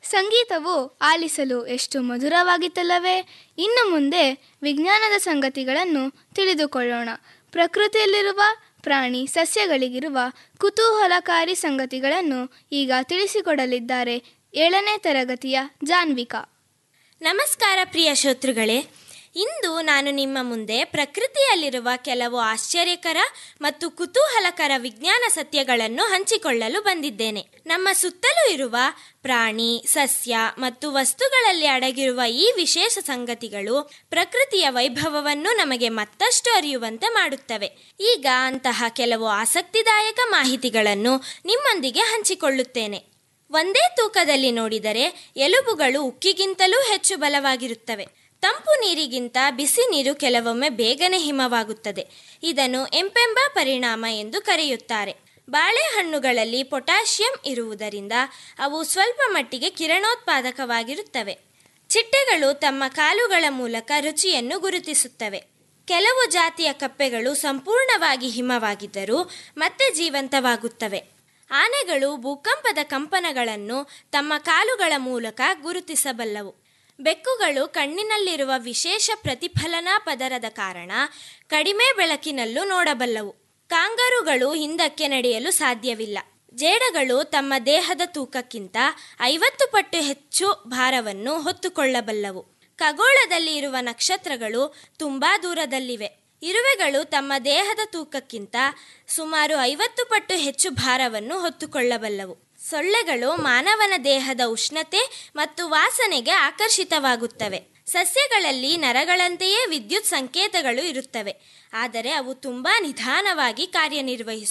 ಸಂಗೀತವು ಆಲಿಸಲು ಎಷ್ಟು ಮಧುರವಾಗಿತ್ತಲ್ಲವೇ ಇನ್ನು ಮುಂದೆ ವಿಜ್ಞಾನದ ಸಂಗತಿಗಳನ್ನು ತಿಳಿದುಕೊಳ್ಳೋಣ ಪ್ರಕೃತಿಯಲ್ಲಿರುವ ಪ್ರಾಣಿ ಸಸ್ಯಗಳಿಗಿರುವ ಕುತೂಹಲಕಾರಿ ಸಂಗತಿಗಳನ್ನು ಈಗ ತಿಳಿಸಿಕೊಡಲಿದ್ದಾರೆ ಏಳನೇ ತರಗತಿಯ ಜಾನ್ವಿಕಾ ನಮಸ್ಕಾರ ಪ್ರಿಯ ಶ್ರೋತೃಗಳೇ ಇಂದು ನಾನು ನಿಮ್ಮ ಮುಂದೆ ಪ್ರಕೃತಿಯಲ್ಲಿರುವ ಕೆಲವು ಆಶ್ಚರ್ಯಕರ ಮತ್ತು ಕುತೂಹಲಕರ ವಿಜ್ಞಾನ ಸತ್ಯಗಳನ್ನು ಹಂಚಿಕೊಳ್ಳಲು ಬಂದಿದ್ದೇನೆ ನಮ್ಮ ಸುತ್ತಲೂ ಇರುವ ಪ್ರಾಣಿ ಸಸ್ಯ ಮತ್ತು ವಸ್ತುಗಳಲ್ಲಿ ಅಡಗಿರುವ ಈ ವಿಶೇಷ ಸಂಗತಿಗಳು ಪ್ರಕೃತಿಯ ವೈಭವವನ್ನು ನಮಗೆ ಮತ್ತಷ್ಟು ಅರಿಯುವಂತೆ ಮಾಡುತ್ತವೆ ಈಗ ಅಂತಹ ಕೆಲವು ಆಸಕ್ತಿದಾಯಕ ಮಾಹಿತಿಗಳನ್ನು ನಿಮ್ಮೊಂದಿಗೆ ಹಂಚಿಕೊಳ್ಳುತ್ತೇನೆ ಒಂದೇ ತೂಕದಲ್ಲಿ ನೋಡಿದರೆ ಎಲುಬುಗಳು ಉಕ್ಕಿಗಿಂತಲೂ ಹೆಚ್ಚು ಬಲವಾಗಿರುತ್ತವೆ ತಂಪು ನೀರಿಗಿಂತ ಬಿಸಿ ನೀರು ಕೆಲವೊಮ್ಮೆ ಬೇಗನೆ ಹಿಮವಾಗುತ್ತದೆ ಇದನ್ನು ಎಂಪೆಂಬ ಪರಿಣಾಮ ಎಂದು ಕರೆಯುತ್ತಾರೆ ಬಾಳೆಹಣ್ಣುಗಳಲ್ಲಿ ಪೊಟ್ಯಾಷಿಯಂ ಇರುವುದರಿಂದ ಅವು ಸ್ವಲ್ಪ ಮಟ್ಟಿಗೆ ಕಿರಣೋತ್ಪಾದಕವಾಗಿರುತ್ತವೆ ಚಿಟ್ಟೆಗಳು ತಮ್ಮ ಕಾಲುಗಳ ಮೂಲಕ ರುಚಿಯನ್ನು ಗುರುತಿಸುತ್ತವೆ ಕೆಲವು ಜಾತಿಯ ಕಪ್ಪೆಗಳು ಸಂಪೂರ್ಣವಾಗಿ ಹಿಮವಾಗಿದ್ದರೂ ಮತ್ತೆ ಜೀವಂತವಾಗುತ್ತವೆ ಆನೆಗಳು ಭೂಕಂಪದ ಕಂಪನಗಳನ್ನು ತಮ್ಮ ಕಾಲುಗಳ ಮೂಲಕ ಗುರುತಿಸಬಲ್ಲವು ಬೆಕ್ಕುಗಳು ಕಣ್ಣಿನಲ್ಲಿರುವ ವಿಶೇಷ ಪ್ರತಿಫಲನಾ ಪದರದ ಕಾರಣ ಕಡಿಮೆ ಬೆಳಕಿನಲ್ಲೂ ನೋಡಬಲ್ಲವು ಕಾಂಗರುಗಳು ಹಿಂದಕ್ಕೆ ನಡೆಯಲು ಸಾಧ್ಯವಿಲ್ಲ ಜೇಡಗಳು ತಮ್ಮ ದೇಹದ ತೂಕಕ್ಕಿಂತ ಐವತ್ತು ಪಟ್ಟು ಹೆಚ್ಚು ಭಾರವನ್ನು ಹೊತ್ತುಕೊಳ್ಳಬಲ್ಲವು ಖಗೋಳದಲ್ಲಿ ಇರುವ ನಕ್ಷತ್ರಗಳು ತುಂಬಾ ದೂರದಲ್ಲಿವೆ ಇರುವೆಗಳು ತಮ್ಮ ದೇಹದ ತೂಕಕ್ಕಿಂತ ಸುಮಾರು ಐವತ್ತು ಪಟ್ಟು ಹೆಚ್ಚು ಭಾರವನ್ನು ಹೊತ್ತುಕೊಳ್ಳಬಲ್ಲವು ಸೊಳ್ಳೆಗಳು ಮಾನವನ ದೇಹದ ಉಷ್ಣತೆ ಮತ್ತು ವಾಸನೆಗೆ ಆಕರ್ಷಿತವಾಗುತ್ತವೆ ಸಸ್ಯಗಳಲ್ಲಿ ನರಗಳಂತೆಯೇ ವಿದ್ಯುತ್ ಸಂಕೇತಗಳು ಇರುತ್ತವೆ ಆದರೆ ಅವು ತುಂಬಾ ನಿಧಾನವಾಗಿ ಕಾರ್ಯನಿರ್ವಹಿಸುತ್ತವೆ